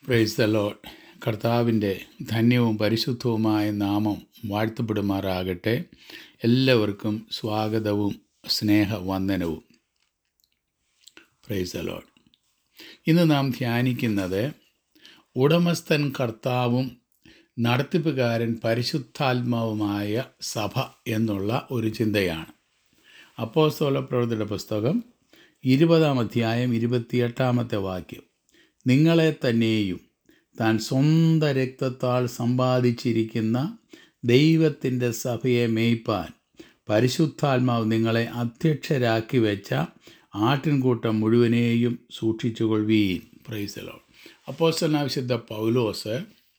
price the load കർത്താവിൻ്റെ ധന്യവും പരിശുദ്ധവുമായ നാമം വാഴ്ത്തപ്പെടുമാറാകട്ടെ എല്ലാവർക്കും സ്വാഗതവും സ്നേഹവന്ദനവും പ്രൈസ് ദ ലോഡ് ഇന്ന് നാം ധ്യാനിക്കുന്നത് ഉടമസ്ഥൻ കർത്താവും നടത്തിപ്പുകാരൻ പരിശുദ്ധാത്മാവുമായ സഭ എന്നുള്ള ഒരു ചിന്തയാണ് അപ്പോസ്തല പ്രവൃത്തിയുടെ പുസ്തകം ഇരുപതാം അധ്യായം ഇരുപത്തിയെട്ടാമത്തെ വാക്യം നിങ്ങളെ തന്നെയും താൻ സ്വന്തം രക്തത്താൽ സമ്പാദിച്ചിരിക്കുന്ന ദൈവത്തിൻ്റെ സഭയെ മേയ്പ്പാൻ പരിശുദ്ധാത്മാവ് നിങ്ങളെ അധ്യക്ഷരാക്കി വെച്ച ആട്ടിൻകൂട്ടം മുഴുവനെയും സൂക്ഷിച്ചുകൊള്ളുവീൻ പ്രൈസലോ അപ്പോസ്റ്റലാവിശുദ്ധ പൗലോസ്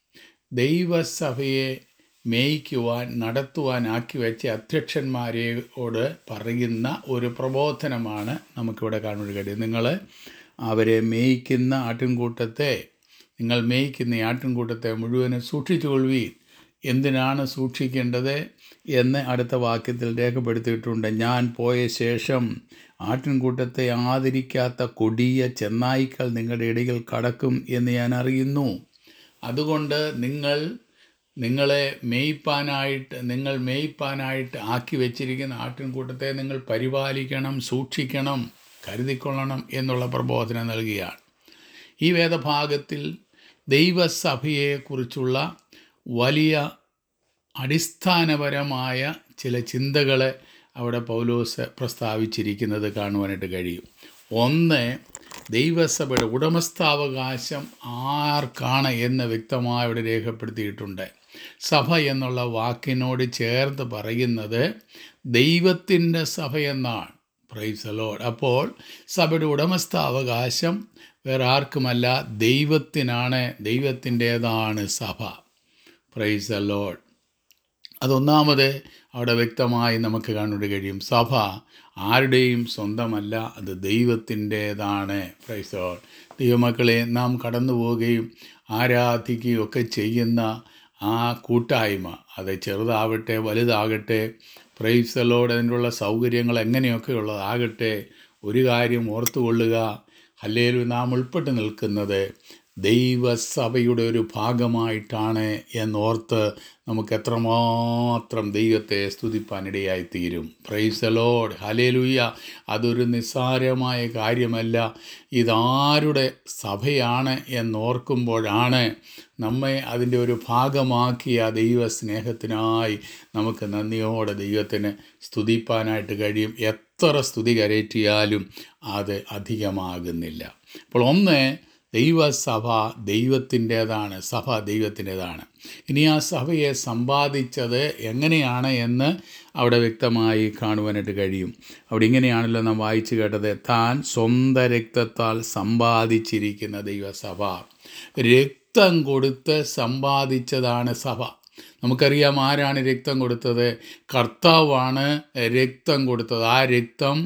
ദൈവസഭയെ മേയ്ക്കുവാൻ നടത്തുവാൻ ആക്കി വെച്ച അധ്യക്ഷന്മാരെയോട് പറയുന്ന ഒരു പ്രബോധനമാണ് നമുക്കിവിടെ കാണുവാൻ കഴിയും നിങ്ങൾ അവരെ മേയ്ക്കുന്ന ആട്ടിൻകൂട്ടത്തെ നിങ്ങൾ മേയ്ക്കുന്ന ഈ ആട്ടിൻകൂട്ടത്തെ മുഴുവനും സൂക്ഷിച്ചുകൊള്ളുവീൻ എന്തിനാണ് സൂക്ഷിക്കേണ്ടത് എന്ന് അടുത്ത വാക്യത്തിൽ രേഖപ്പെടുത്തിയിട്ടുണ്ട് ഞാൻ പോയ ശേഷം ആട്ടിൻകൂട്ടത്തെ ആദരിക്കാത്ത കൊടിയ ചെന്നായ്ക്കൾ നിങ്ങളുടെ ഇടയിൽ കടക്കും എന്ന് ഞാൻ അറിയുന്നു അതുകൊണ്ട് നിങ്ങൾ നിങ്ങളെ മേയ്പ്പാനായിട്ട് നിങ്ങൾ മേയ്പ്പാനായിട്ട് ആക്കി വെച്ചിരിക്കുന്ന ആട്ടിൻകൂട്ടത്തെ നിങ്ങൾ പരിപാലിക്കണം സൂക്ഷിക്കണം കരുതിക്കൊള്ളണം എന്നുള്ള പ്രബോധനം നൽകുകയാണ് ഈ വേദഭാഗത്തിൽ ദൈവസഭയെക്കുറിച്ചുള്ള വലിയ അടിസ്ഥാനപരമായ ചില ചിന്തകളെ അവിടെ പൗലോസ് പ്രസ്താവിച്ചിരിക്കുന്നത് കാണുവാനായിട്ട് കഴിയും ഒന്ന് ദൈവസഭയുടെ ഉടമസ്ഥാവകാശം ആർക്കാണ് എന്ന് വ്യക്തമായി ഇവിടെ രേഖപ്പെടുത്തിയിട്ടുണ്ട് സഭ എന്നുള്ള വാക്കിനോട് ചേർത്ത് പറയുന്നത് ദൈവത്തിൻ്റെ സഭ എന്നാണ് പ്രൈസ് ലോഡ് അപ്പോൾ സഭയുടെ ഉടമസ്ഥാവകാശം വേറെ ആർക്കുമല്ല ദൈവത്തിനാണ് ദൈവത്തിൻ്റേതാണ് സഭ പ്രൈസ് ലോഡ് അതൊന്നാമത് അവിടെ വ്യക്തമായി നമുക്ക് കാണാൻ കഴിയും സഭ ആരുടെയും സ്വന്തമല്ല അത് ദൈവത്തിൻ്റേതാണ് പ്രൈസോൾ ദൈവമക്കളെ നാം കടന്നു പോവുകയും ആരാധിക്കുകയും ഒക്കെ ചെയ്യുന്ന ആ കൂട്ടായ്മ അത് ചെറുതാവട്ടെ വലുതാകട്ടെ പ്രൈസലോട് അതിനുള്ള സൗകര്യങ്ങൾ എങ്ങനെയൊക്കെ ഉള്ളതാകട്ടെ ഒരു കാര്യം ഓർത്തുകൊള്ളുക അല്ലേലും നാം ഉൾപ്പെട്ട് നിൽക്കുന്നത് ദൈവസഭയുടെ ഒരു ഭാഗമായിട്ടാണ് എന്നോർത്ത് നമുക്ക് എത്രമാത്രം ദൈവത്തെ സ്തുതിപ്പാനിടയായി തീരും പ്രൈസ് ലോഡ് ഹലേലുയ്യ അതൊരു നിസ്സാരമായ കാര്യമല്ല ഇതാരുടെ സഭയാണ് എന്നോർക്കുമ്പോഴാണ് നമ്മെ അതിൻ്റെ ഒരു ഭാഗമാക്കിയ ദൈവ സ്നേഹത്തിനായി നമുക്ക് നന്ദിയോടെ ദൈവത്തിന് സ്തുതിപ്പാനായിട്ട് കഴിയും എത്ര സ്തുതി കരയറ്റിയാലും അത് അധികമാകുന്നില്ല അപ്പോൾ ഒന്ന് ദൈവസഭ ദൈവത്തിൻ്റേതാണ് സഭ ദൈവത്തിൻ്റേതാണ് ഇനി ആ സഭയെ സമ്പാദിച്ചത് എങ്ങനെയാണ് എന്ന് അവിടെ വ്യക്തമായി കാണുവാനായിട്ട് കഴിയും അവിടെ ഇങ്ങനെയാണല്ലോ നാം വായിച്ചു കേട്ടത് താൻ സ്വന്തം രക്തത്താൽ സമ്പാദിച്ചിരിക്കുന്ന ദൈവസഭ രക്തം കൊടുത്ത് സമ്പാദിച്ചതാണ് സഭ നമുക്കറിയാം ആരാണ് രക്തം കൊടുത്തത് കർത്താവാണ് രക്തം കൊടുത്തത് ആ രക്തം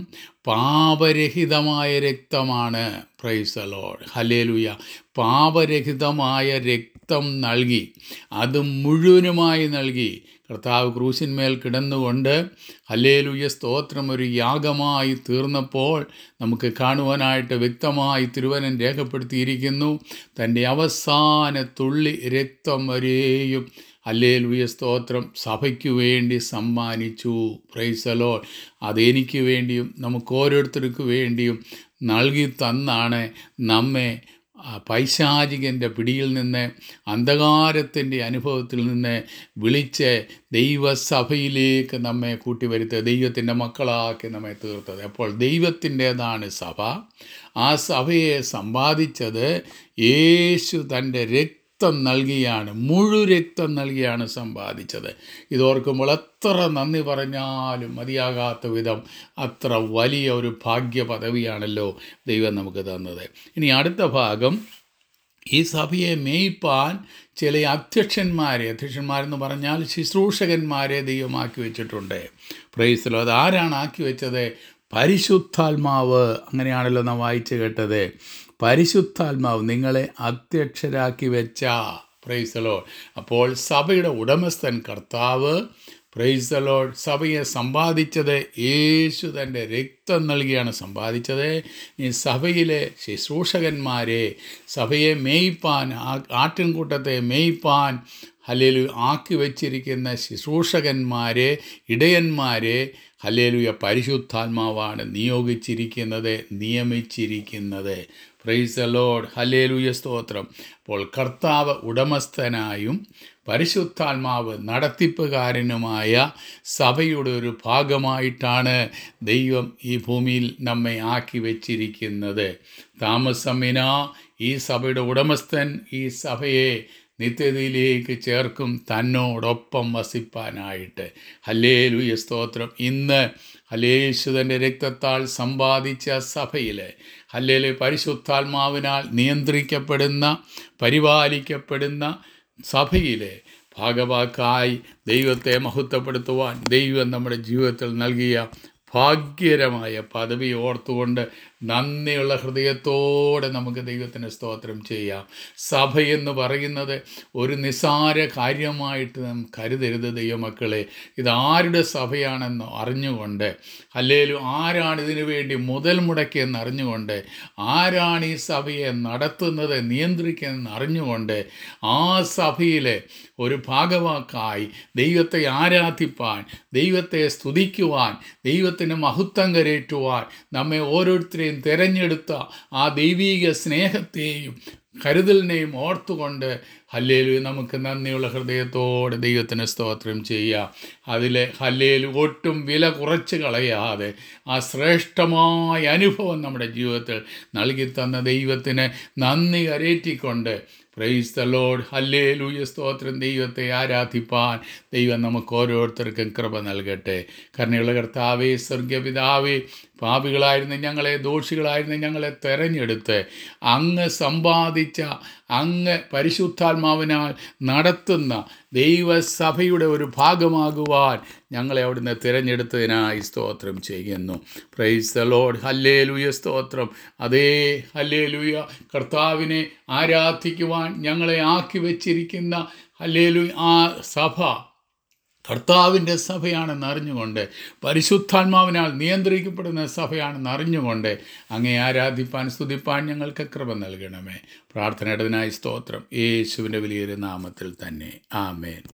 പാപരഹിതമായ രക്തമാണ് പ്രൈസ് ലോഡ് ഹലേലുയ പാപരഹിതമായ രക്തം നൽകി അത് മുഴുവനുമായി നൽകി കർത്താവ് ക്രൂശിന്മേൽ കിടന്നുകൊണ്ട് ഹലേലുയ സ്തോത്രം ഒരു യാഗമായി തീർന്നപ്പോൾ നമുക്ക് കാണുവാനായിട്ട് വ്യക്തമായി തിരുവനൻ രേഖപ്പെടുത്തിയിരിക്കുന്നു തൻ്റെ അവസാന തുള്ളി രക്തം വരെയും അല്ലേലുയ സ്തോത്രം സഭയ്ക്ക് വേണ്ടി സമ്മാനിച്ചു പ്രൈസലോ അതെനിക്ക് വേണ്ടിയും നമുക്ക് ഓരോരുത്തർക്ക് വേണ്ടിയും നൽകി തന്നാണ് നമ്മെ പൈശാചികൻ്റെ പിടിയിൽ നിന്ന് അന്ധകാരത്തിൻ്റെ അനുഭവത്തിൽ നിന്ന് വിളിച്ച് ദൈവസഭയിലേക്ക് നമ്മെ കൂട്ടിവരുത്തുക ദൈവത്തിൻ്റെ മക്കളാക്കി നമ്മെ തീർത്തത് അപ്പോൾ ദൈവത്തിൻ്റേതാണ് സഭ ആ സഭയെ സമ്പാദിച്ചത് യേശു തൻ്റെ രക്ത രക്തം നൽകിയാണ് മുഴു രക്തം നൽകിയാണ് സമ്പാദിച്ചത് ഇതോർക്കുമ്പോൾ എത്ര നന്ദി പറഞ്ഞാലും മതിയാകാത്ത വിധം അത്ര വലിയ ഒരു ഭാഗ്യ പദവിയാണല്ലോ ദൈവം നമുക്ക് തന്നത് ഇനി അടുത്ത ഭാഗം ഈ സഭയെ മേയ്പ്പാൻ ചില അധ്യക്ഷന്മാരെ അധ്യക്ഷന്മാരെന്ന് പറഞ്ഞാൽ ശുശ്രൂഷകന്മാരെ ദൈവമാക്കി വെച്ചിട്ടുണ്ട് പ്രൈസലോ അത് ആരാണ് ആക്കി വെച്ചത് പരിശുദ്ധാത്മാവ് അങ്ങനെയാണല്ലോ നാം വായിച്ചു കേട്ടത് പരിശുദ്ധാത്മാവ് നിങ്ങളെ അധ്യക്ഷരാക്കി വെച്ച പ്രൈസലോ അപ്പോൾ സഭയുടെ ഉടമസ്ഥൻ കർത്താവ് പ്രൈസ് ദ ലോഡ് സഭയെ സമ്പാദിച്ചത് യേശു തൻ്റെ രക്തം നൽകിയാണ് സമ്പാദിച്ചത് ഈ സഭയിലെ ശുശ്രൂഷകന്മാരെ സഭയെ മേയ്പ്പാൻ ആ- ആട്ടിൻകൂട്ടത്തെ മേയ്പ്പാൻ ഹലേലു ആക്കി വച്ചിരിക്കുന്ന ശുശ്രൂഷകന്മാരെ ഇടയന്മാരെ ഹലേലുയ പരിശുദ്ധാത്മാവാണ് നിയോഗിച്ചിരിക്കുന്നത് നിയമിച്ചിരിക്കുന്നത് പ്രൈസ് ദ ലോഡ് ഹലേലുയ സ്തോത്രം അപ്പോൾ കർത്താവ് ഉടമസ്ഥനായും പരിശുദ്ധാത്മാവ് നടത്തിപ്പുകാരനുമായ സഭയുടെ ഒരു ഭാഗമായിട്ടാണ് ദൈവം ഈ ഭൂമിയിൽ നമ്മെ ആക്കി വച്ചിരിക്കുന്നത് താമസമിന ഈ സഭയുടെ ഉടമസ്ഥൻ ഈ സഭയെ നിത്യതയിലേക്ക് ചേർക്കും തന്നോടൊപ്പം വസിപ്പാനായിട്ട് ഹല്ലേലൂയ സ്തോത്രം ഇന്ന് ഹലേശുതൻ്റെ രക്തത്താൽ സമ്പാദിച്ച സഭയിൽ ഹല്ലേലു പരിശുദ്ധാത്മാവിനാൽ നിയന്ത്രിക്കപ്പെടുന്ന പരിപാലിക്കപ്പെടുന്ന സഭയിലെ ഭാഗവാക്കായി ദൈവത്തെ മഹത്വപ്പെടുത്തുവാൻ ദൈവം നമ്മുടെ ജീവിതത്തിൽ നൽകിയ ഭാഗ്യകരമായ പദവി ഓർത്തുകൊണ്ട് നന്ദിയുള്ള ഹൃദയത്തോടെ നമുക്ക് ദൈവത്തിന് സ്തോത്രം ചെയ്യാം സഭ എന്ന് പറയുന്നത് ഒരു നിസ്സാര കാര്യമായിട്ട് നാം കരുതരുത് ദൈവമക്കളെ ഇത് ആരുടെ സഭയാണെന്ന് അറിഞ്ഞുകൊണ്ട് അല്ലേലും ആരാണ് ഇതിനു വേണ്ടി മുതൽ മുടക്കിയെന്ന് അറിഞ്ഞുകൊണ്ട് ആരാണ് ഈ സഭയെ നടത്തുന്നത് നിയന്ത്രിക്കുന്നതെന്ന് അറിഞ്ഞുകൊണ്ട് ആ സഭയിലെ ഒരു ഭാഗവാക്കായി ദൈവത്തെ ആരാധിപ്പാൻ ദൈവത്തെ സ്തുതിക്കുവാൻ ദൈവത്തിന് മഹത്വം കരേറ്റുവാൻ നമ്മെ ഓരോരുത്തരെയും തിരഞ്ഞെടുത്ത ആ ദൈവീക സ്നേഹത്തെയും കരുതലിനെയും ഓർത്തുകൊണ്ട് ഹല്ലേലു നമുക്ക് നന്ദിയുള്ള ഹൃദയത്തോടെ ദൈവത്തിന് സ്തോത്രം ചെയ്യാം അതിലെ ഹല്ലേലു ഒട്ടും വില കുറച്ച് കളയാതെ ആ ശ്രേഷ്ഠമായ അനുഭവം നമ്മുടെ ജീവിതത്തിൽ നൽകി തന്ന ദൈവത്തിന് നന്ദി കരേറ്റിക്കൊണ്ട് പ്രൈസ് ദ ലോഡ് ഹല്ലേ ലൂയ സ്തോത്രം ദൈവത്തെ ആരാധിപ്പാൻ ദൈവം നമുക്ക് ഓരോരുത്തർക്കും കൃപ നൽകട്ടെ കരുണയുള്ള കർത്താവേ സ്വർഗപിതാവേ പാപികളായിരുന്ന ഞങ്ങളെ ദോഷികളായിരുന്ന ഞങ്ങളെ തെരഞ്ഞെടുത്ത് അങ്ങ് സമ്പാദിച്ച അങ്ങ് പരിശുദ്ധാത്മാവിനാൽ നടത്തുന്ന ദൈവസഭയുടെ ഒരു ഭാഗമാകുവാൻ ഞങ്ങളെ അവിടുന്ന് തിരഞ്ഞെടുത്തതിനായി സ്തോത്രം ചെയ്യുന്നു പ്രൈസ് ദ ലോഡ് ഹല്ലേ ലൂയ സ്തോത്രം അതേ ഹല്ലേ ലൂയ കർത്താവിനെ ആരാധിക്കുവാൻ ഞങ്ങളെ ആക്കി വച്ചിരിക്കുന്ന ഹല്ലേലു ആ സഭ കർത്താവിൻ്റെ സഭയാണെന്ന് അറിഞ്ഞുകൊണ്ട് പരിശുദ്ധാത്മാവിനാൽ നിയന്ത്രിക്കപ്പെടുന്ന സഭയാണെന്ന് അറിഞ്ഞുകൊണ്ട് അങ്ങേ ആരാധിപ്പാൻ സ്തുതിപ്പാൻ ഞങ്ങൾക്ക് കൃപ നൽകണമേ പ്രാർത്ഥനയുടേതിനായി സ്തോത്രം യേശുവിൻ്റെ വലിയൊരു നാമത്തിൽ തന്നെ ആമേൻ